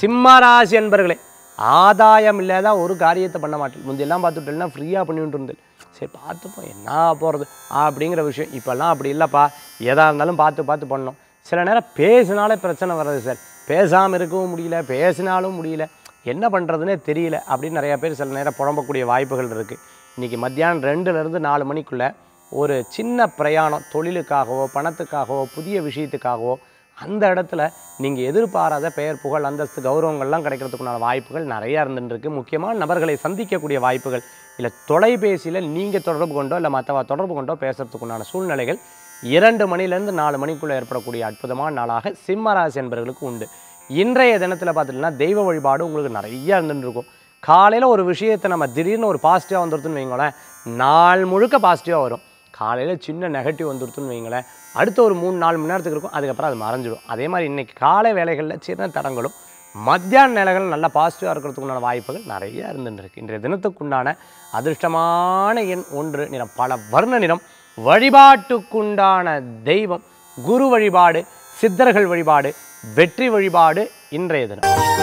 சிம்மராசி என்பர்களே ஆதாயம் இல்லாத ஒரு காரியத்தை பண்ண மாட்டேன் முந்தையெல்லாம் பார்த்துட்டேன்னா ஃப்ரீயாக பண்ணிட்டு இருந்தேன் சரி பார்த்துப்போம் என்ன போகிறது அப்படிங்கிற விஷயம் இப்போல்லாம் அப்படி இல்லைப்பா எதாக இருந்தாலும் பார்த்து பார்த்து பண்ணணும் சில நேரம் பேசினாலே பிரச்சனை வர்றது சார் பேசாமல் இருக்கவும் முடியல பேசினாலும் முடியல என்ன பண்ணுறதுனே தெரியல அப்படின்னு நிறையா பேர் சில நேரம் புலம்பக்கூடிய வாய்ப்புகள் இருக்குது இன்றைக்கி மத்தியானம் ரெண்டுலேருந்து நாலு மணிக்குள்ளே ஒரு சின்ன பிரயாணம் தொழிலுக்காகவோ பணத்துக்காகவோ புதிய விஷயத்துக்காகவோ அந்த இடத்துல நீங்கள் எதிர்பாராத பெயர் புகழ் அந்தஸ்து கௌரவங்கள்லாம் கிடைக்கிறதுக்குண்டான வாய்ப்புகள் நிறையா இருந்துருக்கு முக்கியமான நபர்களை சந்திக்கக்கூடிய வாய்ப்புகள் இல்லை தொலைபேசியில் நீங்கள் தொடர்பு கொண்டோ இல்லை மற்றவ தொடர்பு கொண்டோ பேசுறதுக்குண்டான சூழ்நிலைகள் இரண்டு மணிலேருந்து நாலு மணிக்குள்ளே ஏற்படக்கூடிய அற்புதமான நாளாக சிம்மராசி என்பவர்களுக்கு உண்டு இன்றைய தினத்தில் பார்த்துட்டிங்கன்னா தெய்வ வழிபாடு உங்களுக்கு நிறைய இருந்துட்டு இருக்கும் காலையில் ஒரு விஷயத்தை நம்ம திடீர்னு ஒரு பாசிட்டிவாக வந்துடுதுன்னு வைங்களேன் நாள் முழுக்க பாசிட்டிவாக வரும் காலையில் சின்ன நெகட்டிவ் வந்துடுதுன்னு வைங்களேன் அடுத்த ஒரு மூணு நாலு மணி நேரத்துக்கு இருக்கும் அதுக்கப்புறம் அது மறைஞ்சிடும் அதே மாதிரி இன்றைக்கி காலை வேலைகளில் சின்ன தடங்களும் மத்தியான நிலைகள் நல்ல பாசிட்டிவாக இருக்கிறதுக்குண்டான வாய்ப்புகள் நிறைய இருந்துருக்கு இன்றைய தினத்துக்குண்டான அதிர்ஷ்டமான எண் ஒன்று நிறம் பல வர்ண நிறம் வழிபாட்டுக்குண்டான தெய்வம் குரு வழிபாடு சித்தர்கள் வழிபாடு வெற்றி வழிபாடு இன்றைய தினம்